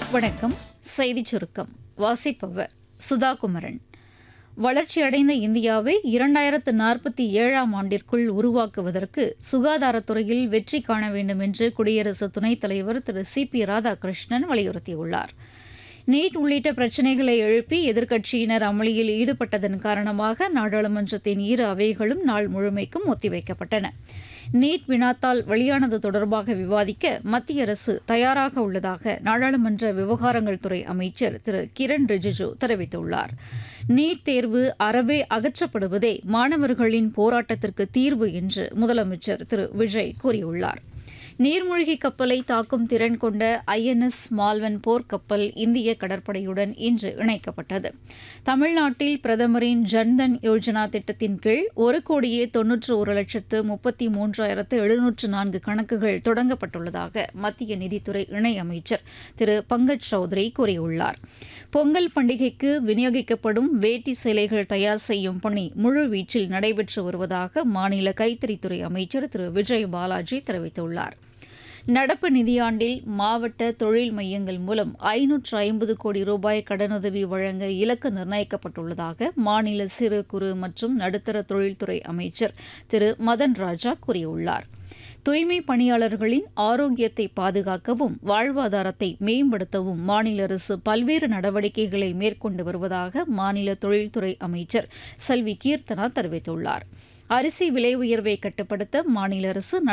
வணக்கம் செய்திச் சுருக்கம் வாசிப்பவர் சுதா குமரன் வளர்ச்சியடைந்த இந்தியாவை இரண்டாயிரத்து நாற்பத்தி ஏழாம் ஆண்டிற்குள் உருவாக்குவதற்கு சுகாதாரத்துறையில் வெற்றி காண வேண்டும் என்று குடியரசு துணைத் தலைவர் திரு சி பி ராதாகிருஷ்ணன் வலியுறுத்தியுள்ளார் நீட் உள்ளிட்ட பிரச்சினைகளை எழுப்பி எதிர்க்கட்சியினர் அமளியில் ஈடுபட்டதன் காரணமாக நாடாளுமன்றத்தின் இரு அவைகளும் நாள் முழுமைக்கும் ஒத்திவைக்கப்பட்டன நீட் வினாத்தால் வெளியானது தொடர்பாக விவாதிக்க மத்திய அரசு தயாராக உள்ளதாக நாடாளுமன்ற விவகாரங்கள் துறை அமைச்சர் திரு கிரண் ரிஜிஜு தெரிவித்துள்ளார் நீட் தேர்வு அறவே அகற்றப்படுவதே மாணவர்களின் போராட்டத்திற்கு தீர்வு என்று முதலமைச்சர் திரு விஜய் கூறியுள்ளார் நீர்மூழ்கி கப்பலை தாக்கும் திறன் கொண்ட ஐஎன்எஸ் மால்வன் போர்க்கப்பல் இந்திய கடற்படையுடன் இன்று இணைக்கப்பட்டது தமிழ்நாட்டில் பிரதமரின் ஜன்தன் யோஜனா திட்டத்தின் கீழ் ஒரு கோடியே தொன்னூற்று ஒரு லட்சத்து முப்பத்தி மூன்றாயிரத்து எழுநூற்று நான்கு கணக்குகள் தொடங்கப்பட்டுள்ளதாக மத்திய நிதித்துறை இணையமைச்சர் திரு பங்கஜ் சௌத்ரி கூறியுள்ளார் பொங்கல் பண்டிகைக்கு விநியோகிக்கப்படும் வேட்டி சேலைகள் தயார் செய்யும் பணி முழுவீச்சில் நடைபெற்று வருவதாக மாநில கைத்தறித்துறை அமைச்சர் திரு விஜய் பாலாஜி தெரிவித்துள்ளார் நடப்பு நிதியாண்டில் மாவட்ட தொழில் மையங்கள் மூலம் ஐநூற்று ஐம்பது கோடி ரூபாய் கடனுதவி வழங்க இலக்கு நிர்ணயிக்கப்பட்டுள்ளதாக மாநில சிறு குறு மற்றும் நடுத்தர தொழில்துறை அமைச்சர் திரு மதன் ராஜா கூறியுள்ளார் தூய்மை பணியாளர்களின் ஆரோக்கியத்தை பாதுகாக்கவும் வாழ்வாதாரத்தை மேம்படுத்தவும் மாநில அரசு பல்வேறு நடவடிக்கைகளை மேற்கொண்டு வருவதாக மாநில தொழில்துறை அமைச்சர் செல்வி கீர்த்தனா தெரிவித்துள்ளார் அரிசி விலை உயர்வை கட்டுப்படுத்த மாநில அரசு